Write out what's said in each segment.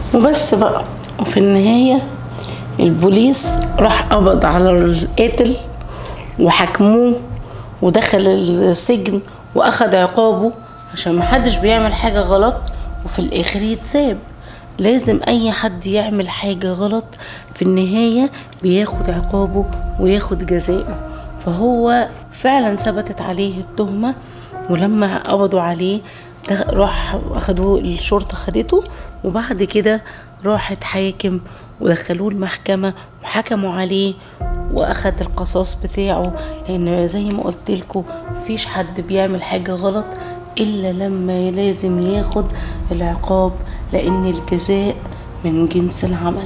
وبس بقى وفي النهاية البوليس راح قبض على القاتل وحكموه ودخل السجن واخد عقابه عشان محدش بيعمل حاجة غلط وفي الاخر يتساب لازم اي حد يعمل حاجة غلط في النهاية بياخد عقابه وياخد جزائه فهو فعلا ثبتت عليه التهمة ولما قبضوا عليه ده راح اخدوه الشرطة خدته وبعد كده راح اتحاكم ودخلوه المحكمة وحكموا عليه واخد القصاص بتاعه لان زي ما قلت لكم مفيش حد بيعمل حاجة غلط الا لما لازم ياخد العقاب لان الجزاء من جنس العمل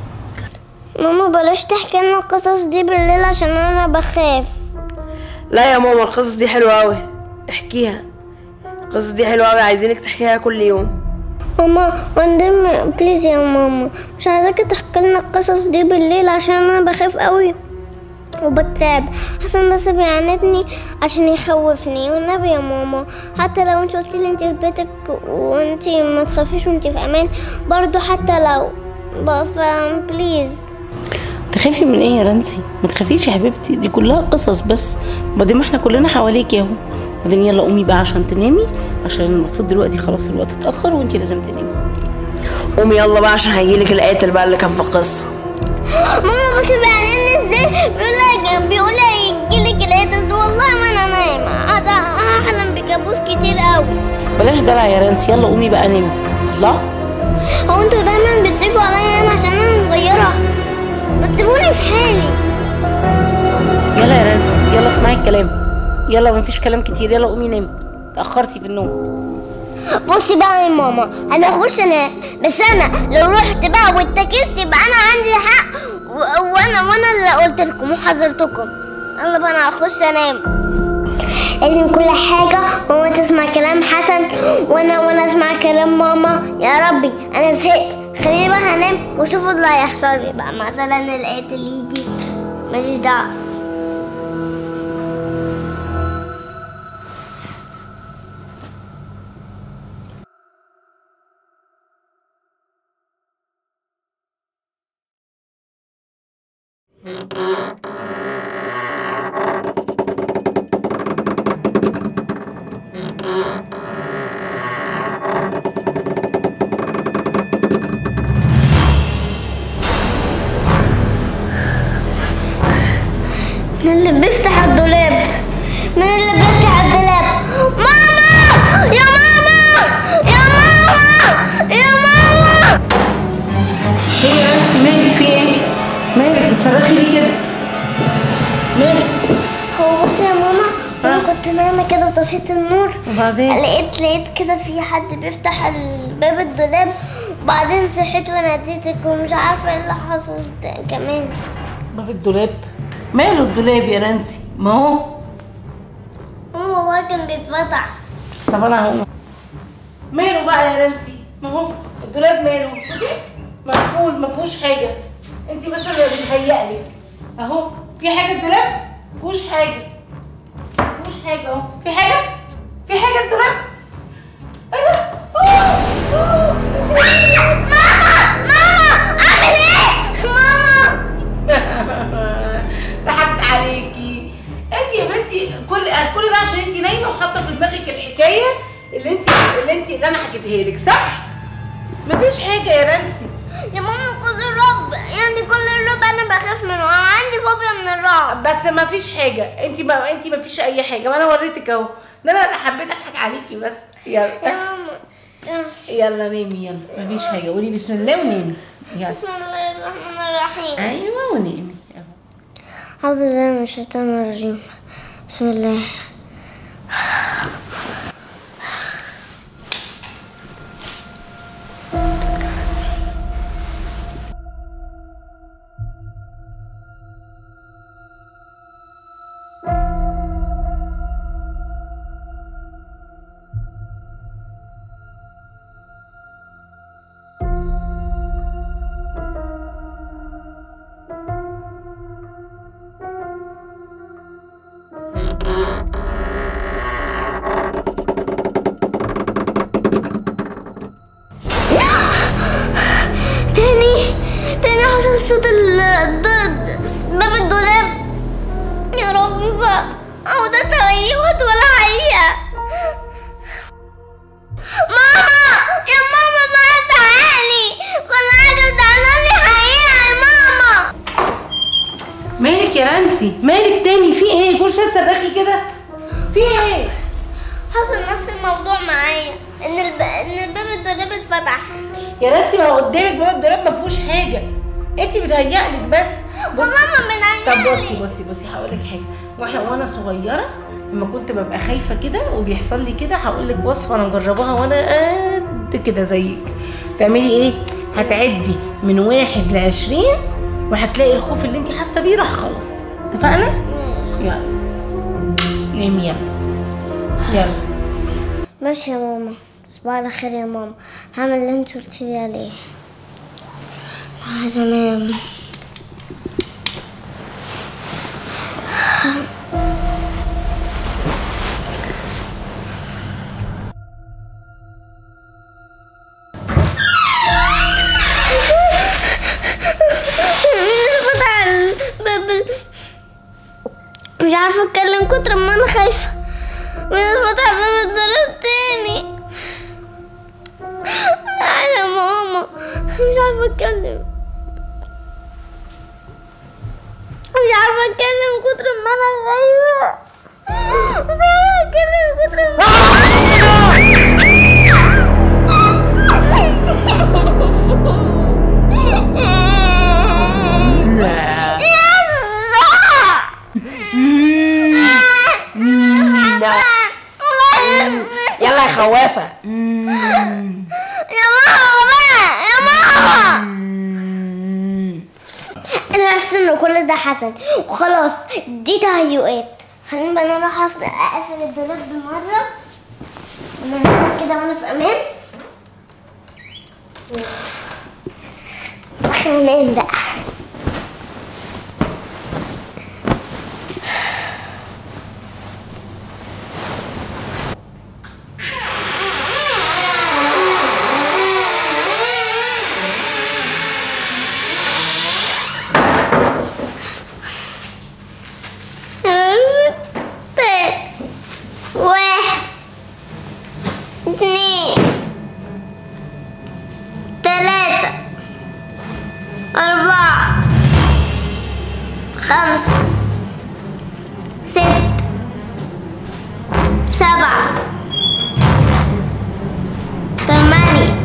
ماما بلاش تحكي لنا القصص دي بالليل عشان انا بخاف لا يا ماما القصص دي حلوة أوي احكيها القصص دي حلوة أوي عايزينك تحكيها كل يوم ماما وندم بليز يا ماما مش عايزاكي تحكي لنا القصص دي بالليل عشان انا بخاف قوي وبترعب حسن بس بيعاندني عشان يخوفني والنبي يا ماما حتى لو انت قلتي لي انت في بيتك وانت ما تخافيش وانت في امان برضو حتى لو ب- بليز تخافي من ايه يا رانسي ما تخافيش يا حبيبتي دي كلها قصص بس وبعدين ما احنا كلنا حواليك اهو بعدين يلا قومي بقى عشان تنامي عشان المفروض دلوقتي خلاص الوقت اتاخر وانتي لازم تنامي قومي يلا بقى عشان هيجيلك القاتل بقى اللي كان في القصة ماما مش بيعلمني ازاي بيقول لك بيقول لي يجيلك العدد والله ما انا نايمه هذا هحلم بكابوس كتير قوي بلاش دلع يا رانسي يلا قومي بقى نامي الله هو انتوا دايما بتيجوا عليا انا عشان انا صغيره ما تسيبوني في حالي يلا يا رانسي يلا اسمعي الكلام يلا مفيش كلام كتير يلا قومي نامي اتاخرتي في النوم بصي بقى يا ماما انا اخش انام بس انا لو رحت بقى واتكلت يبقى انا عندي حق و- وانا وانا اللي قلت لكم وحذرتكم يلا بقى انا هخش انام لازم كل حاجة ماما تسمع كلام حسن وانا وانا اسمع كلام ماما يا ربي انا زهقت خليني بقى هنام وشوفوا اللي هيحصل لي بقى مثلا القاتل يجي ماليش دعوة من اللي بيفتح الدولاب من اللي بيفتح الدولاب ماما يا ماما يا ماما يا ماما ايه يا رانسي مالك في ايه مالك بتصرخي ليه كده مالك هو بصي يا ماما انا كنت نايمه كده وطفيت النور وبعدين لقيت لقيت كده في حد بيفتح ال- باب الدولاب وبعدين صحيت وناديتك ومش عارفه ايه اللي حصل ده كمان باب الدولاب ماله الدولاب يا رانسي ما هو ماما والله كان بيتفتح طب انا هقوم ماله بقى يا رانسي ما هو الدولاب ماله مقفول ما فيهوش حاجه انت بس اللي بيتهيألك اهو في حاجه الدولاب ما فيهوش حاجه ما فيهوش حاجه اهو في حاجه في حاجه الدولاب ايه ده آه، آه. ماما ماما اعمل ايه ماما ضحكت عليكي انت يا بنتي كل كل ده عشان انت نايمه وحاطه في دماغك الحكايه اللي انت اللي انت اللي انا حكيتها لك صح مفيش حاجه يا رانسي يا ماما كل الرعب يعني كل الرعب انا بخاف منه انا عندي فوبيا من الرعب بس مفيش حاجه انت ما انت مفيش اي حاجه ما انا وريتك اهو ده انا حبيت اضحك عليكي بس يا يلا ماما يلا نامي يلا مفيش حاجه قولي بسم الله ونامي يلا بسم الله الرحمن الرحيم ايوه ونامي اهو أعوذ بالله من الشيطان الرجيم بسم الله صوت ال- الد- باب الدولاب يا ربي بقى أو ده تهيؤات ولا حقيقة ماما يا ماما ما تعالي كل حاجة بتعمل لي حقيقة يا ماما مالك يا نانسي مالك تاني في ايه كل شويه تصرخي كده في ايه حصل نفس الموضوع معايا ان الب... ان باب الدولاب اتفتح يا نانسي ما هو قدامك باب الدولاب ما فيهوش حاجه انت بتهيألك بس بصي وماما طب بنعيالي بصي بصي بصي هقول لك حاجه واحنا وانا صغيره لما كنت ببقى خايفه كده وبيحصل لي كده هقول لك وصفه انا مجرباها وانا قد كده زيك تعملي ايه هتعدي من واحد لعشرين وهتلاقي الخوف اللي انت حاسه بيه راح خلاص اتفقنا يلا نامي يلا يلا ماشي يا ماما تصبحي على خير يا ماما هعمل اللي انت قلتي لي عليه عايزه انام فتح الباب ال- مش عارفه اتكلم كتر ما انا خايفه من الفتح باب الدولاب تاني لا يا ماما مش عارفه اتكلم مش عارفه اتكلم كتر ما انا خايفه مش عارفه اتكلم كتر ما يلا يا خوافه يا ماما بقى يا ماما انا عرفت ان كل ده حسن وخلاص دي تهيؤات خليني بقى انا اروح أفضل اقفل الدولاب بالمره عشان أنام كده وانا في امان خلينا انام بقى واحد اثنين ثلاثة أربعة خمسة ستة سبعة ثمانية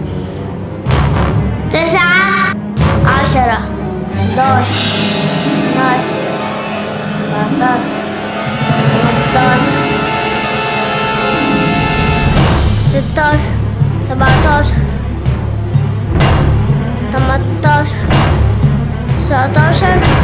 تسعة عشرة حداشر اتناشر أربعتاشر خمستاشر ستاشر سبعتاشر تمنتاشر تسعتاشر